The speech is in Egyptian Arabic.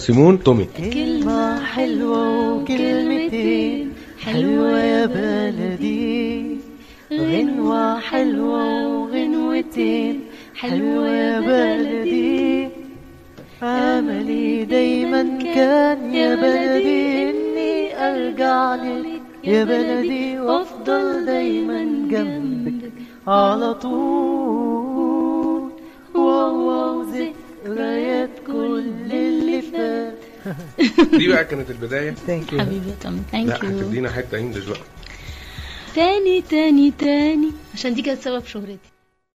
سيمون تومي كلمة حلوة وكلمتين حلوة يا بلدي غنوة حلوة وغنوتين حلوة يا بلدي أملي دايما كان يا بلدي إني أرجع لك يا بلدي وأفضل دايما جنبك على طول واو واو ذكريات كل اللي فات دي بقى كانت البدايه ثانك يو حبيبي يا تومي لا ثانك يو هتدينا حته انجلش بقى تاني تاني تاني عشان دي كانت سبب شهرتي